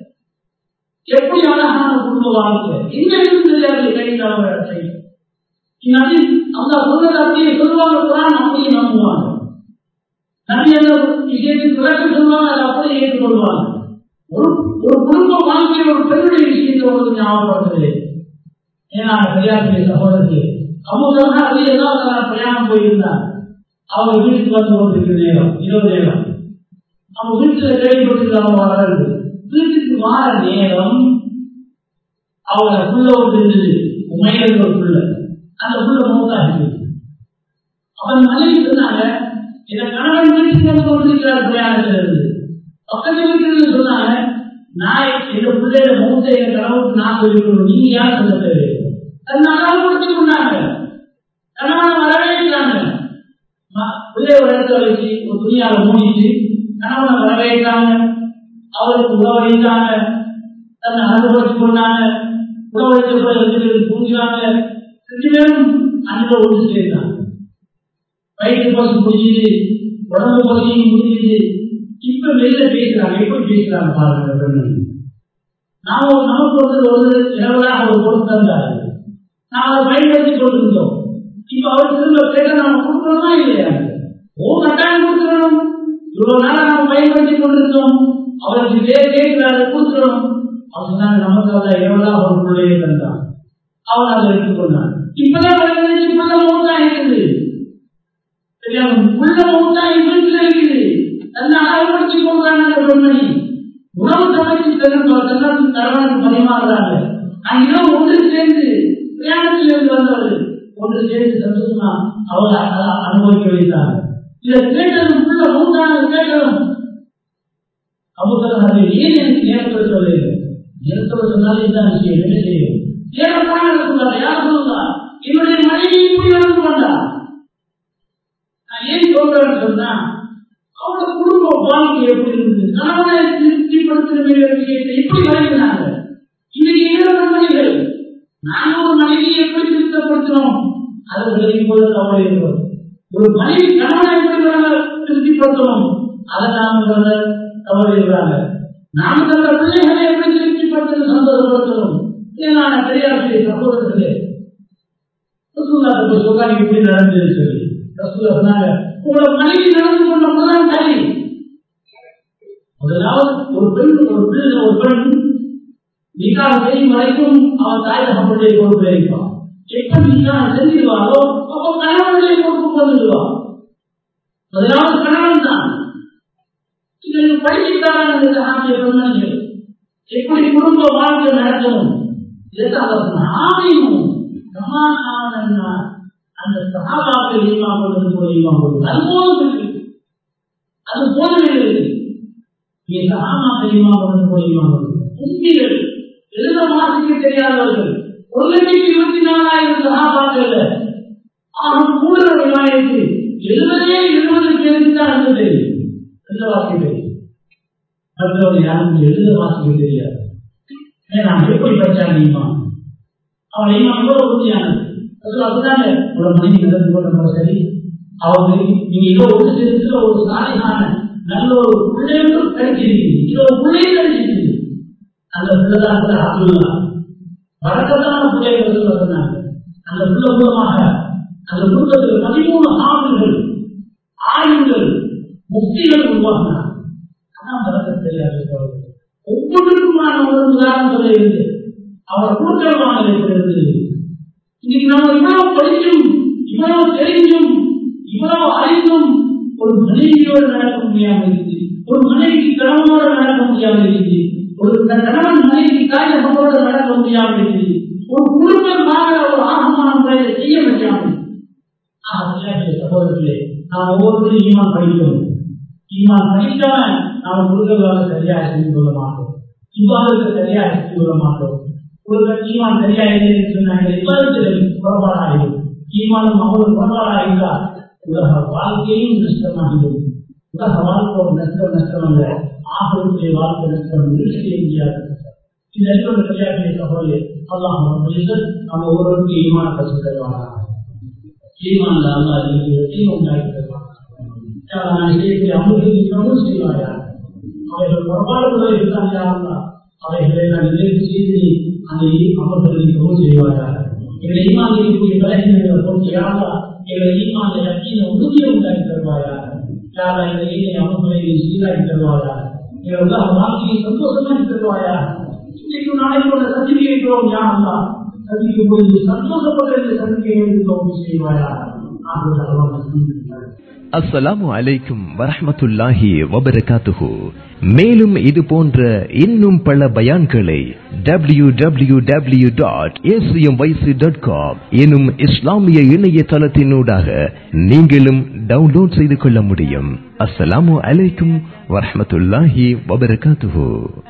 எப்படி அழகான குடும்ப வாழ்க்கை எங்க இருந்து தெரியாது கைதான இடத்தை நபி அந்த சொன்னதை அப்படியே சொல்லுவாங்க குரான் அப்படியே நம்புவாங்க நபி அந்த விஷயத்துக்கு விளக்கம் சொல்லுவாங்க அதை அப்படியே ஏற்றுக்கொள்வாங்க ஒரு ஒரு குடும்ப வாழ்க்கையில் ஒரு பெண்ணுடைய விஷயத்தை உங்களுக்கு ஞாபகப்படுத்துகிறேன் ஏன்னா பெரியாருடைய சகோதரர்களே அமுதமாக அது ஏதாவது பிரயாணம் போயிருந்தாங்க அவங்க வீட்டுக்கு வந்து கொண்டிருக்கிற நேரம் இரவு நேரம் அவங்க வீட்டுல கேள்விப்பட்டிருக்காங்க வளர்ந்து வீட்டுக்கு வார நேரம் அவங்க புள்ள ஒன்று இருந்தது உமையில ஒரு புள்ள அந்த புள்ள மௌத்தாகிட்டு அவன் மனைவி சொன்னாங்க இந்த கணவன் வீட்டுக்கு வந்து கொண்டிருக்கிறார் பிரயாணத்தில் இருந்து பக்கத்து வீட்டில் சொன்னாங்க நான் எங்க பிள்ளைய மௌத்த எங்க கணவனுக்கு நான் சொல்லிக்கணும் நீங்க யார் சொல்ல தேவை தன்னை அழகுபடுத்திக் கொண்டாங்க கணவனை வரவேற்றாங்க பிள்ளைய ஒரு இடத்துல வச்சு ஒரு துணியால மூடிட்டு கணவனை வரவேற்றாங்க அவருக்கு உணவளித்தாங்க தன்னை அழகுபடுத்திக் கொண்டாங்க உணவளித்த போய் ரெண்டு பேரும் தூங்கினாங்க ரெண்டு பேரும் அன்பை ஒன்று சேர்ந்தாங்க வயிற்று பசு முடியுது உடம்பு பசியும் முடியுது இப்ப வெளியில பேசுறாங்க எப்படி பேசுறாங்க பாருங்க பெண்கள் நாம நமக்கு வந்து ஒரு இரவலாக ஒரு பொருள் தந்தாரு நாம் அதை பயன்படுத்திக் கொண்டிருந்தோம் இப்ப அவர் திரும்ப கேட்ட நாம கொடுக்கணுமா இல்லையா ஓ கட்டாயம் கொடுத்துடணும் இவ்வளவு நாளா நாம் பயன்படுத்திக் கொண்டிருந்தோம் அவருக்கு பேர் கேட்கிறாரு கொடுத்துடணும் அவர் சொன்னாங்க நமக்கு அல்ல இரவலாக ஒரு பிள்ளையை தந்தான் அவர் அதை எடுத்துக்கொண்டார் இப்பதான் வரைக்கும் புள்ள மௌத்தா இருக்குது புள்ள மௌத்தா வீட்டுல இருக்குது தன்னை அழகுபடுத்திக் கொள்றாங்க அந்த பெண்மணி உணவு சமைச்சு தன்னும் கணவனுக்கு பரிமாறுறாங்க அங்கிடம் ஒன்று சேர்ந்து பிரயாணத்தில் இருந்து வந்தவர்கள் ஒன்று சேர்ந்து சந்தோஷமா அவங்க அனுபவிக்க வைத்தாங்க இதை கேட்டதும் உள்ள மூன்றானது கேட்டதும் அபுதலம் அதை ஏன் எனக்கு நேரத்தில் சொல்லவில்லை நேரத்தில் சொன்னாலே இதுதான் விஷயம் என்ன செய்யும் ஏறப்பான சொன்னார் யார் சொல்லுங்க என்னுடைய மனைவி இப்படி நடந்து கொண்டா நான் ஏன் சொல்றேன்னு சொன்னா அவரோட குடும்ப வாழ்க்கை எப்படி இருந்தது கணவனை திருப்திப்படுத்துகிற விஷயத்தை எப்படி வரைக்கிறாங்க இன்னைக்கு ஏழு மனிதர்கள் நாங்கள் ஒரு மனைவியை எப்படி திருப்திப்படுத்தினோம் அதை விலகி போது கவலை இருக்கிறோம் ஒரு மனைவி கணவனை எப்படி திருப்திப்படுத்தணும் அதை நாம கவலை இருக்கிறாங்க நாம் தந்த பிள்ளைகளை எப்படி திருப்திப்படுத்த சந்தோஷப்படுத்தணும் ஏன்னா பெரியாருடைய சகோதரர்களே ரசூல்லாவுக்கு சொல்றாங்க இப்படி நடந்தது சொல்லி ரசூல்லா சொன்னாங்க உங்களோட மனைவி நடந்து கொண்ட முதல் சரி முதலாவது ஒரு பெண் ஒரு பிள்ளை ஒரு பெண் நிக்காக செய்யும் வரைக்கும் அவன் தாய் தகப்பனுடைய பொறுப்பு இருப்பான் எப்ப நிக்காக செஞ்சிருவாரோ அப்ப கணவனுடைய பொறுப்பு வந்துடுவான் முதலாவது கணவன் தான் இதை படிச்சுட்டாங்க இந்த ஆகிய பெண்மணிகள் எப்படி குடும்ப வாழ்க்கை நடத்தணும் இதற்காக ஆமையும் சமாதான அந்த சகாபாக்கள் ஈமா கொண்டது போல ஈமா கொண்டது அது போதும் அது போதவில்லை நீ சகாபாக்கள் ஈமா கொண்டது போல ஈமா கொண்டது உண்மைகள் எழுத வாசிக்க தெரியாதவர்கள் ஒரு லட்சத்தி இருபத்தி நாலாயிரம் சகாபாக்கள் ஆக கூட விவாதித்து எழுபதே எழுபது பேருக்கு தான் இருந்தது இந்த அவனுக்கு எழுத வாசிக்க தெரியாது ஏன்னா அவன் எப்படி படிச்சாங்க ஈமான் அவன் ஈமான் எவ்வளவு உறுதியானது அதுல அதுதாங்க ஒரு மனைவி நடந்து கொள்ள சரி அவங்க நீங்க ஏதோ ஒரு சிறுத்துல ஒரு சாலையான நல்ல ஒரு பிள்ளைகளும் கிடைச்சிருக்கீங்க இதோ ஒரு பிள்ளையும் கிடைச்சிருக்கீங்க அந்த பிள்ளைதான் கூட அப்துல்லா வழக்கத்தான பிள்ளைகள் சொன்னாங்க அந்த பிள்ளை மூலமாக அந்த குடும்பத்தில் பதிமூணு ஆண்டுகள் ஆயுங்கள் முக்திகள் உருவாகினார் அதான் வழக்க தெரியாது ஒவ்வொன்றுக்குமான ஒரு உதாரணத்துல இருந்து அவர் குடுக்கல் வாங்கல் எப்படி இருந்தது இன்னைக்கு நம்ம இவ்வளவு படிச்சும் இவ்வளவு தெரிஞ்சும் இவ்வளவு அறிந்தும் ஒரு மனைவியோடு நடக்க முடியாமல் இருக்குது ஒரு மனைவிக்கு கணவனோடு நடக்க முடியாமல் இருக்குது ஒரு கணவன் மனைவி தாய் தகவலோடு நடக்க முடியாமல் இருக்குது ஒரு குடும்பமாக ஒரு ஆகமான முறையில் செய்ய முடியாமல் சகோதரர்களே நாம் ஒவ்வொருத்தரும் ஈமான் படிக்கணும் ஈமான் படிக்காம நாம் குடுக்கலாக சரியாக செஞ்சு கொள்ள மாட்டோம் இவ்வாறு சரியாக செஞ்சு கொள்ள மாட்டோம் ஒரு ஈமான் சரியாக இல்லை என்று சொன்னாங்க இவ்வாறு புறப்பாடாகிடும் ஈமானும் அவரும் புறப்பாடாகின்றார் உலக வாழ்க்கையும் நஷ்டமாகிடும் உலக வாழ்க்கை ஒரு நஷ்டம் நஷ்டம் அல்ல ஆகக்கூடிய வாழ்க்கை நஷ்டம் செய்ய முடியாது இந்த எல்லோரும் சரியாக சகோதரி அல்லாஹ் நம்ம ஒவ்வொருவருக்கும் ஈமான கற்று தருவாங்க ஈமான் அல்லா எத்தையும் உண்டாக்கி தருவாங்க நான் செய்யக்கூடிய அமுதத்தை பிரபு செய்வாயா அவைகள் புறப்பாடுகளை இருக்காங்க அவைகளை நான் நிறைவு செய்து அந்த அமர்வுகளை பிரபு செய்வாயா எங்களை ஈமான் இருக்கக்கூடிய பலகீனங்களை போட்டு யாரா எங்களை ஈமான யக்கீன உறுதியை உண்டாக்கி தருவாயா யாரா இந்த ஈனை அமர்வுகளை சீராக்கி தருவாயா எங்கள் உலக வாழ்க்கையை சந்தோஷமாக்கி தருவாயா இன்றைக்கு நாளைக்கு உள்ள சந்திக்கிறோம் யாரா சந்திக்கும் பொழுது சந்தோஷப்பட்டு சந்திக்க வேண்டும் செய்வாயா
அஸ்ஸலாமு அலைக்கும் வரஹ்மத்துல்லாஹி வபரகாத்துஹு மேலும் இது போன்ற இன்னும் பல பயான்களை W W W dot dot com எனும் இஸ்லாமிய இணையதளத்தினூடாக நீங்களும் டவுன்லோட் செய்து கொள்ள முடியும் அஸ்ஸலாமு அலைக்கும் வரஹ்மத்துல்லாஹி வபரகாத்துஹு